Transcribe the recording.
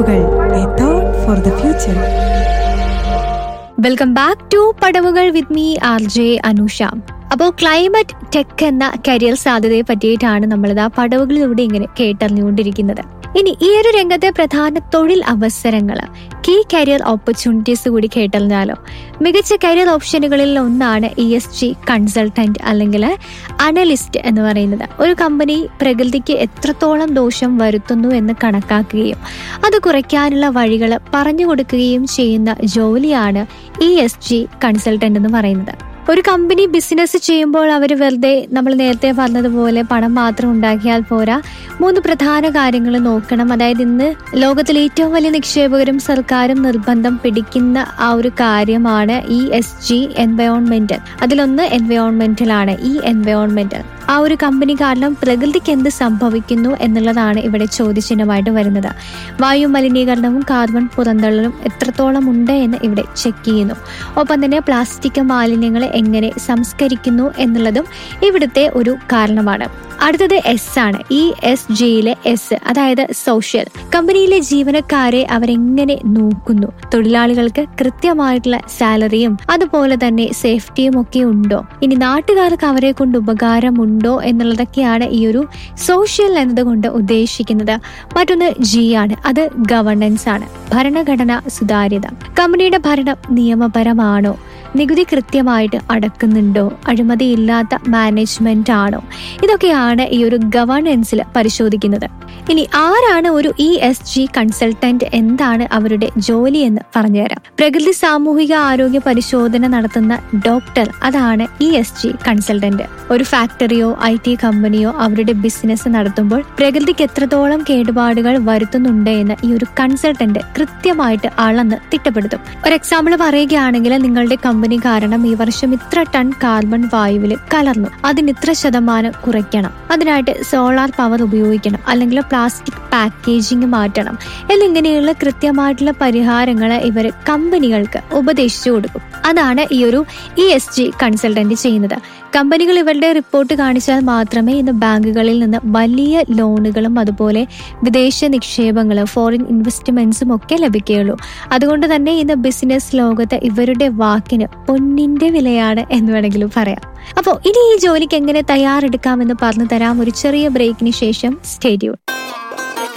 പടവുകൾ a thought for the future welcome back to പടവുകൾ with me R J Anusha അപ്പോൾ climate tech എന്ന career സാധ്യതയെ പറ്റിയിട്ടാണ് നമ്മളിത് ആ പടവുകളിലൂടെ ഇങ്ങനെ കേട്ടറിഞ്ഞുകൊണ്ടിരിക്കുന്നത് ഇനി ഈ ഒരു രംഗത്തെ പ്രധാന തൊഴിൽ അവസരങ്ങൾ കീ കരിയർ ഓപ്പർച്യൂണിറ്റീസ് കൂടി കേട്ടറിഞ്ഞാലോ മികച്ച കരിയർ ഓപ്ഷനുകളിൽ ഒന്നാണ് ഇ എസ് ജി കൺസൾട്ടന്റ് അല്ലെങ്കിൽ അനലിസ്റ്റ് എന്ന് പറയുന്നത് ഒരു കമ്പനി പ്രകൃതിക്ക് എത്രത്തോളം ദോഷം വരുത്തുന്നു എന്ന് കണക്കാക്കുകയും അത് കുറയ്ക്കാനുള്ള വഴികൾ പറഞ്ഞു കൊടുക്കുകയും ചെയ്യുന്ന ജോലിയാണ് ഇ എസ് ജി കൺസൾട്ടന്റ് എന്ന് പറയുന്നത് ഒരു കമ്പനി ബിസിനസ് ചെയ്യുമ്പോൾ അവർ വെറുതെ നമ്മൾ നേരത്തെ പറഞ്ഞതുപോലെ പണം മാത്രം ഉണ്ടാക്കിയാൽ പോരാ മൂന്ന് പ്രധാന കാര്യങ്ങൾ നോക്കണം അതായത് ഇന്ന് ലോകത്തിലെ ഏറ്റവും വലിയ നിക്ഷേപകരും സർക്കാരും നിർബന്ധം പിടിക്കുന്ന ആ ഒരു കാര്യമാണ് ഇ എസ് ജി എൻവയോൺമെന്റൽ അതിലൊന്ന് എൻവയോൺമെന്റലാണ് ഈ എൻവയോൺമെന്റൽ ആ ഒരു കമ്പനി കാരണം പ്രകൃതിക്ക് എന്ത് സംഭവിക്കുന്നു എന്നുള്ളതാണ് ഇവിടെ ചോദ്യചിഹ്നമായിട്ട് വരുന്നത് വായു മലിനീകരണവും കാർബൺ പുറന്തള്ളലും എത്രത്തോളം ഉണ്ട് എന്ന് ഇവിടെ ചെക്ക് ചെയ്യുന്നു ഒപ്പം തന്നെ പ്ലാസ്റ്റിക് മാലിന്യങ്ങൾ എങ്ങനെ സംസ്കരിക്കുന്നു എന്നുള്ളതും ഇവിടുത്തെ ഒരു കാരണമാണ് അടുത്തത് എസ് ആണ് ഈ എസ് ജിയിലെ എസ് അതായത് സോഷ്യൽ കമ്പനിയിലെ ജീവനക്കാരെ അവരെങ്ങനെ നോക്കുന്നു തൊഴിലാളികൾക്ക് കൃത്യമായിട്ടുള്ള സാലറിയും അതുപോലെ തന്നെ സേഫ്റ്റിയും ഒക്കെ ഉണ്ടോ ഇനി നാട്ടുകാർക്ക് അവരെ കൊണ്ട് ഉപകാരമുണ്ടോ എന്നുള്ളതൊക്കെയാണ് ഈ ഒരു സോഷ്യൽ എന്നതുകൊണ്ട് ഉദ്ദേശിക്കുന്നത് മറ്റൊന്ന് ജി ആണ് അത് ഗവർണൻസ് ആണ് ഭരണഘടന സുതാര്യത കമ്പനിയുടെ ഭരണം നിയമപരമാണോ നികുതി കൃത്യമായിട്ട് അടക്കുന്നുണ്ടോ അഴിമതിയില്ലാത്ത മാനേജ്മെന്റ് ആണോ ഇതൊക്കെയാണ് ഈ ഒരു ഗവർണൻസിൽ പരിശോധിക്കുന്നത് ഇനി ആരാണ് ഒരു ഇ എസ് ജി കൺസൾട്ടന്റ് എന്താണ് അവരുടെ ജോലി എന്ന് പറഞ്ഞുതരാം പ്രകൃതി സാമൂഹിക ആരോഗ്യ പരിശോധന നടത്തുന്ന ഡോക്ടർ അതാണ് ഇ എസ് ജി കൺസൾട്ടന്റ് ഒരു ഫാക്ടറിയോ ഐ ടി കമ്പനിയോ അവരുടെ ബിസിനസ് നടത്തുമ്പോൾ പ്രകൃതിക്ക് എത്രത്തോളം കേടുപാടുകൾ വരുത്തുന്നുണ്ട് എന്ന് ഈ ഒരു കൺസൾട്ടന്റ് കൃത്യമായിട്ട് അളന്ന് തിട്ടപ്പെടുത്തും ഒരു എക്സാമ്പിൾ പറയുകയാണെങ്കിൽ നിങ്ങളുടെ കമ്പനി കാരണം ഈ വർഷം ഇത്ര ടൺ കാർബൺ വായുവിൽ കലർന്നു അതിന് ഇത്ര ശതമാനം കുറയ്ക്കണം അതിനായിട്ട് സോളാർ പവർ ഉപയോഗിക്കണം അല്ലെങ്കിൽ പ്ലാസ്റ്റിക് പാക്കേജിംഗ് മാറ്റണം എന്നിങ്ങനെയുള്ള കൃത്യമായിട്ടുള്ള പരിഹാരങ്ങൾ ഇവർ കമ്പനികൾക്ക് ഉപദേശിച്ചു കൊടുക്കും അതാണ് ഈ ഒരു ഇ എസ് ജി കൺസൾട്ടന്റ് ചെയ്യുന്നത് കമ്പനികൾ ഇവരുടെ റിപ്പോർട്ട് കാണിച്ചാൽ മാത്രമേ ഇന്ന് ബാങ്കുകളിൽ നിന്ന് വലിയ ലോണുകളും അതുപോലെ വിദേശ നിക്ഷേപങ്ങളും ഫോറിൻ ഇൻവെസ്റ്റ്മെന്റ്സും ഒക്കെ ലഭിക്കുകയുള്ളൂ അതുകൊണ്ട് തന്നെ ഇന്ന് ബിസിനസ് ലോകത്ത് ഇവരുടെ വാക്കിന് പൊന്നിന്റെ വിലയാണ് എന്ന് വേണമെങ്കിലും പറയാം അപ്പോൾ ഇനി ഈ ജോലിക്ക് എങ്ങനെ തയ്യാറെടുക്കാമെന്ന് പറഞ്ഞു തരാം ഒരു ചെറിയ ബ്രേക്കിന് ശേഷം സ്റ്റേഡിയം